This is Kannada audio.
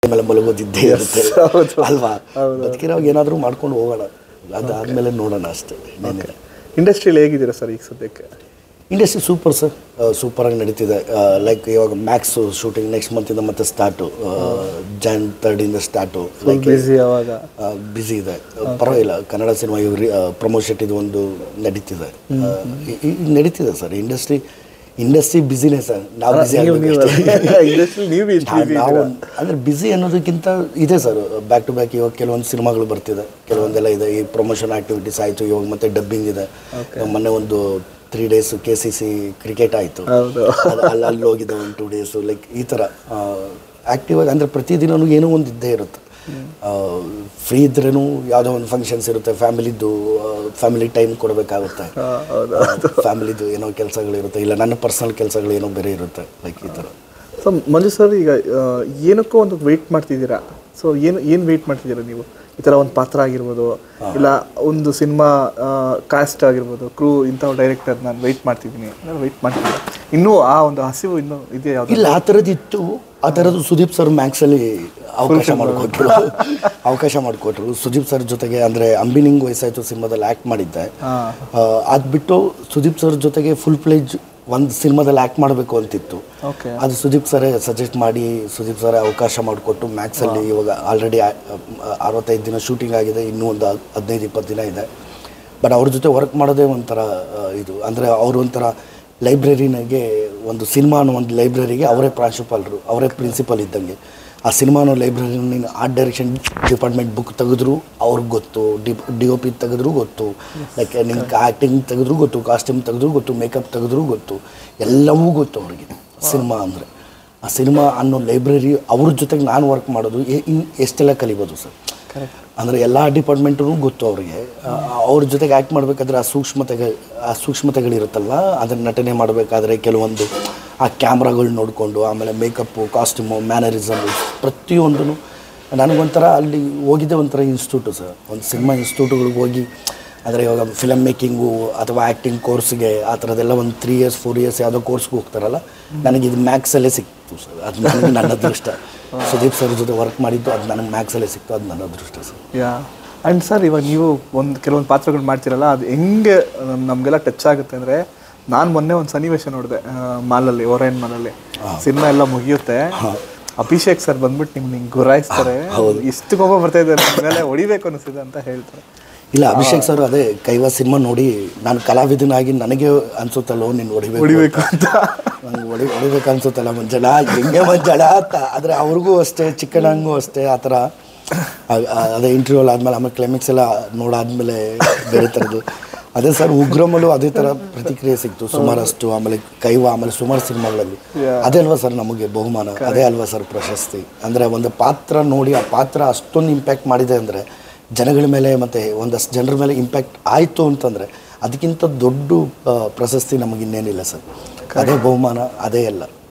ಮೇಲೆ ಮಲಗೋದಿದ್ದೇ ಇರುತ್ತೆ ಹೌದು. ಅಲ್ವಾ ಬದುಕಿರೋವಾಗ ಏನಾದರೂ ಮಾಡ್ಕೊಂಡು ಹೋಗೋಣ ಅದಾದ್ಮೇಲೆ ನೋಡೋಣ ಅಷ್ಟೇ ಇನ್ನೇನಿಲ್ಲ ಇಂಡಸ್ಟ್ರಿಯಲ್ಲಿ ಹೇಗಿದ್ದೀರಾ ಸರ್ ಈಗ ಸದ್ಯಕ್ಕೆ ಇಂಡಸ್ಟ್ರಿ ಸೂಪರ್ ಸರ್ ಸೂಪರಾಗಿ ನಡೀತಿದೆ ಲೈಕ್ ಇವಾಗ ಮ್ಯಾಕ್ಸು ಶೂಟಿಂಗ್ ನೆಕ್ಸ್ಟ್ ಮಂತಿಂದ ಮತ್ತೆ ಸ್ಟಾರ್ಟು ಜಾನ್ ತರ್ಡಿಂದ ಸ್ಟಾರ್ಟು ಲೈಕ್ ಬಿಸಿ ಯಾವಾಗ ಬ್ಯುಸಿ ಇದೆ ಪರವಾಗಿಲ್ಲ ಕನ್ನಡ ಸಿನಿಮಾ ಇವ್ರಿ ಪ್ರಮೋಷನ್ ಇದು ಒಂದು ನಡೀತಿದೆ ಆ, ಈ- ಈ- ನಡೀತಿದೆ ಸರ್ ಇಂಡಸ್ಟ್ರಿ ಇಂಡಸ್ಟ್ರಿ ಬಿಸಿನೇ ಸರ್ ನಾವು ಬಿಸಿ ಇಂಡಸ್ಟ್ರಿ ನೀವು ಇಷ್ಟು busy ನಾವು ಅಂದ್ರೆ ಬಿಸಿ ಅನ್ನೋದಕ್ಕಿಂತ ಇದೆ ಸರ್ ಬ್ಯಾಕ್ ಟು ಬ್ಯಾಕ್ ಇವಾಗ ಕೆಲವೊಂದು ಸಿನಿಮಾಗಳು ಬರ್ತಿದೆ ಕೆಲವೊಂದೆಲ್ಲ ಇದೆ ಈ ಪ್ರಮೋಷನ್ ಆಕ್ಟಿವಿಟೀಸ್ ಆಯಿತು ಇವಾಗ ಮತ್ತೆ ಡಬ್ಬಿಂಗ್ ಇದೆ ಇವಾಗ ಮೊನ್ನೆ ಒಂದು three days K C C cricket ಆಯಿತು ಹೌದು ಅಲ್ಲಿ ಅಲ್ಲಿ ಹೋಗಿದ್ದೆ ಒಂದು ಟೂ ಡೇಸು ಲೈಕ್ ಈ ಥರ ಆ್ಯಕ್ಟಿವ್ ಆಗಿ ಅಂದರೆ ಪ್ರತಿದಿನವೂ ಏನೋ ಒಂದು ಇದ್ದೇ ಇರುತ್ತೆ ಫ್ರೀ ಇದ್ರೇನು ಯಾವುದೋ ಒಂದು ಫಂಕ್ಷನ್ಸ್ ಇರುತ್ತೆ ಫ್ಯಾಮಿಲಿದ್ದು ಫ್ಯಾಮಿಲಿ ಟೈಮ್ ಕೊಡಬೇಕಾಗುತ್ತೆ ಹಾ, ಹೌದು ಫ್ಯಾಮಿಲಿದು ಏನೋ ಕೆಲಸಗಳಿರುತ್ತೆ ಇಲ್ಲ ನನ್ನ ಪರ್ಸನಲ್ ಕೆಲಸಗಳು ಏನೋ ಬೇರೆ ಇರುತ್ತೆ ಲೈಕ್ ಈ ಥರ ಸೊ ಮಂಜು ಸರ್ ಈಗ ಆ, ಏನಕ್ಕೋ ಒಂದು ವೆಯ್ಟ್ ಮಾಡ್ತಿದ್ದೀರಾ ಸೊ ಏನು ಏನು ವೆಯ್ಟ್ ಮಾಡ್ತಿದ್ದೀರಾ ನೀವು ಈ ಥರ ಒಂದು ಪಾತ್ರ ಆಗಿರ್ಬೋದು ಇಲ್ಲ ಒಂದು ಸಿನಿಮಾ ಕಾಸ್ಟ್ ಆಗಿರ್ಬೋದು ಕ್ರೂ ಇಂಥ ಡೈರೆಕ್ಟರ್ ನಾನು ವೆಯ್ಟ್ ಮಾಡ್ತಿದ್ದೀನಿ ನಾನು ವೆಯ್ಟ್ ಮಾಡ್ತಿದ್ದೀನಿ ಇನ್ನೂ ಆ ಒಂದು ಹಸಿವು ಇನ್ನೂ ಇದೆಯಾ ಯಾವುದು ಇಲ್ಲ ಆ ಥರದ್ದು ಇತ್ತು ಆ ಥರದ್ದು ಸುದೀಪ್ ಸರ್ ಮ್ಯಾಕ್ಸಲ್ಲಿ ಅವಕಾಶ ಮಾಡಿಕೊಟ್ರು ಅವಕಾಶ ಮಾಡಿಕೊಟ್ರು ಸುದೀಪ್ ಸರ್ ಜೊತೆಗೆ ಅಂದರೆ ಅಂಬಿನಿಂಗ್ ವಯಸ್ಸಾಯಿತು ಸಿನಿಮಾದಲ್ಲಿ ಆ್ಯಕ್ಟ್ ಮಾಡಿದ್ದೆ ಹಾಂ ಅದು ಬಿಟ್ಟು ಸುದೀಪ್ ಸರ್ ಜೊತೆಗೆ ಫುಲ್ ಪ್ಲೇಜ್ ಒಂದು ಸಿನಿಮಾದಲ್ಲಿ ಆ್ಯಕ್ಟ್ ಮಾಡಬೇಕು ಅಂತಿತ್ತು ಓಕೆ ಅದು ಸುದೀಪ್ ಸರೇ ಸಜೆಸ್ಟ್ ಮಾಡಿ ಸುದೀಪ್ ಸರೇ ಅವಕಾಶ ಮಾಡಿಕೊಟ್ಟು ಮ್ಯಾಕ್ಸಲ್ಲಿ ಇವಾಗ ಆಲ್ರೆಡಿ ಅರವತ್ತೈದು ದಿನ ಶೂಟಿಂಗ್ ಆಗಿದೆ ಇನ್ನೂ ಒಂದು ಹದಿನೈದು ಇಪ್ಪತ್ತು ದಿನ ಇದೆ ಬಟ್ ಅವ್ರ ಜೊತೆ ವರ್ಕ್ ಮಾಡೋದೇ ಒಂಥರ ಆ, ಇದು ಅಂದರೆ ಅವರು ಒಂಥರ ಲೈಬ್ರರಿನಾಗೆ ಒಂದು ಸಿನಿಮಾ ಅನ್ನೋ ಒಂದು ಲೈಬ್ರರಿಗೆ ಅವರೇ ಪ್ರಾಂಶುಪಾಲರು ಅವರೇ ಪ್ರಿನ್ಸಿಪಲ್ ಇದ್ದಂಗೆ ಆ ಸಿನಿಮಾ ಅನ್ನೋ ಲೈಬ್ರರಿ ನೀನು ಆರ್ಟ್ ಡೈರೆಕ್ಷನ್ ಡಿಪಾರ್ಟ್ಮೆಂಟ್ ಬುಕ್ ತೆಗೆದ್ರು ಅವ್ರಿಗೆ ಗೊತ್ತು ಡಿ ಡಿ ಒ ಪಿ ತೆಗೆದ್ರು ಗೊತ್ತು ಲೈಕ್ ನಿಮ್ಗೆ ಆ್ಯಕ್ಟಿಂಗ್ ತೆಗೆದ್ರು ಗೊತ್ತು ಕಾಸ್ಟ್ಯೂಮ್ ತೆಗೆದ್ರು ಗೊತ್ತು ಮೇಕಪ್ ತೆಗೆದ್ರು ಗೊತ್ತು ಎಲ್ಲವೂ ಗೊತ್ತು ಅವ್ರಿಗೆ ಸಿನಿಮಾ ಅಂದರೆ ಆ ಸಿನಿಮಾ ಅನ್ನೋ ಲೈಬ್ರರಿ ಅವ್ರ ಜೊತೆಗೆ ನಾನು ವರ್ಕ್ ಮಾಡೋದು ಎ- ಇನ್ ಎಷ್ಟೆಲ್ಲ ಕಲಿಬೋದು ಸರ್ ಕರೆಕ್ಟ್ ಅಂದರೆ ಎಲ್ಲ ಡಿಪಾರ್ಟ್ಮೆಂಟೂ ಗೊತ್ತು ಅವರಿಗೆ ಅವ್ರ ಜೊತೆಗೆ ಆ್ಯಕ್ಟ್ ಮಾಡಬೇಕಾದ್ರೆ ಆ ಸೂಕ್ಷ್ಮತೆಗೆ ಆ ಸೂಕ್ಷ್ಮತೆಗಳಿರುತ್ತಲ್ವ ಅದನ್ನು ನಟನೆ ಮಾಡಬೇಕಾದ್ರೆ ಕೆಲವೊಂದು ಆ ಕ್ಯಾಮ್ರಾಗಳು ನೋಡಿಕೊಂಡು ಆಮೇಲೆ ಮೇಕಪ್ಪು ಕಾಸ್ಟ್ಯೂಮು ಮ್ಯಾನರಿಸಮು ಪ್ರತಿಯೊಂದೂ ನನಗೊಂಥರ ಅಲ್ಲಿ ಹೋಗಿದ್ದೆ ಒಂಥರ ಇನ್ಸ್ಟಿಟ್ಯೂಟು ಸರ್ ಒಂದು ಸಿನಿಮಾ ಇನ್ಸ್ಟಿಟ್ಯೂಟ್ಗಳಿಗೆ ಹೋಗಿ ಅಂದರೆ ಇವಾಗ ಫಿಲಮ್ ಮೇಕಿಂಗು ಅಥವಾ ಆ್ಯಕ್ಟಿಂಗ್ ಕೋರ್ಸ್ಗೆ ಆ ಥರದ್ದೆಲ್ಲ ಒಂದು ತ್ರೀ ಇಯರ್ಸ್ ಫೋರ್ ಇಯರ್ಸ್ ಯಾವುದೋ ಕೋರ್ಸ್ಗೆ ಹೋಗ್ತಾರಲ್ಲ ನನಗೆ ಇದು ಮ್ಯಾಕ್ಸಲ್ಲೇ ಸಿಕ್ತು ಸರ್ ಅದು ನನಗೆ ನನ್ನ ಅದೃಷ್ಟ ಸುದೀಪ್ ಸರ್ ಜೊತೆ ವರ್ಕ್ ಮಾಡಿದ್ದು ಅದು ನನಗೆ ಮ್ಯಾಕ್ಸಲ್ಲೇ ಸಿಕ್ತು ಅದು ನನ್ನ ಅದೃಷ್ಟ ಸರ್ ಯಾ ಆ್ಯಂಡ್ ಸರ್ ಇವಾಗ ನೀವು ಒಂದು ಕೆಲವೊಂದು ಪಾತ್ರಗಳು ಮಾಡ್ತಿರಲ್ಲ ಅದು ಹೆಂಗೆ ನಮಗೆಲ್ಲ ಟಚ್ ಆಗುತ್ತೆ ಅಂದರೆ ನಾನು ಮೊನ್ನೆ ಒಂದು ಸನ್ನಿವೇಶ ನೋಡಿದೆ ಮಾಲಲ್ಲಿ ಓರೈನ್ ಮಾಲಲ್ಲಿ ಸಿನಿಮಾ ಎಲ್ಲ ಮುಗಿಯುತ್ತೆ ಅಭಿಷೇಕ್ ಸರ್ ಬಂದ್ಬಿಟ್ಟು ನಿಮ್ಗೆ ನಿಂಗೆ ಗುರಾಯಿಸ್ತಾರೆ ಎಷ್ಟು ಕೋಪ ಬರ್ತಾ ಇದೆ ನನ್ನ ಮೇಲೆ ಹೊಡಿಬೇಕು ಅನಿಸಿದೆ ಅಂತ ಹೇಳ್ತಾರೆ ಇಲ್ಲ ಅಭಿಷೇಕ್ ಸರ್ ಅದೇ ಕೈವಾ ಸಿನಿಮಾ ನೋಡಿ ನಾನು ಕಲಾವಿದನಾಗಿ ನನಗೆ ಅನ್ಸುತ್ತಲ್ಲೋ ನೀನು ಹೊಡಿಬೇಕು ಹೊಡಿಬೇಕು ಅಂತ ನಂಗೆ ಹೊಡಿ ಹೊಡಿಬೇಕು ಅನ್ಸುತ್ತಲ್ಲ ಮಂಜಣ್ಣ ಹೆಂಗೆ ಮಂಜಣ್ಣ ಅಂತ ಆದರೆ ಅವ್ರಿಗೂ ಅಷ್ಟೇ ಚಿಕ್ಕಣ್ಣಂಗೂ ಅಷ್ಟೇ ಆ ಥರ ಆ- ಆ- ಅದೇ ಇಂಟರ್ವ್ಯೂ ಆದಮೇಲೆ ಆಮೇಲೆ ಕ್ಲೈಮ್ಯಾಕ್ಸ್ ಎಲ್ಲ ನೋಡಾದ್ಮೇಲೆ ಬೇರೆ ಥರದ್ದು ಅದೇ ಸರ್ ಉಗ್ರಮಲ್ಲೂ ಅದೇ ಥರ ಪ್ರತಿಕ್ರಿಯೆ ಸಿಕ್ತು ಸುಮಾರಷ್ಟು ಆಮೇಲೆ ಕೈವಾ ಆಮೇಲೆ ಸುಮಾರು ಸಿನಿಮಾಗಳಲ್ಲಿ ಅದೇ ಅಲ್ವಾ ಸರ್ ನಮಗೆ ಬಹುಮಾನ ಅದೇ ಅಲ್ವಾ ಸರ್ ಪ್ರಶಸ್ತಿ ಅಂದರೆ ಒಂದು ಪಾತ್ರ ನೋಡಿ ಆ ಪಾತ್ರ ಅಷ್ಟೊಂದು ಇಂಪ್ಯಾಕ್ಟ್ ಮಾಡಿದೆ ಅಂದರೆ ಜನಗಳ ಮೇಲೆ ಮತ್ತು ಒಂದಷ್ಟು ಜನರ ಮೇಲೆ ಇಂಪ್ಯಾಕ್ಟ್ ಆಯಿತು ಅಂತಂದರೆ ಅದಕ್ಕಿಂತ ದೊಡ್ಡ ಆ, ಪ್ರಶಸ್ತಿ ನಮಗಿನ್ನೇನಿಲ್ಲ ಸರ್ ಅದೇ ಬಹುಮಾನ ಅದೇ ಎಲ್ಲ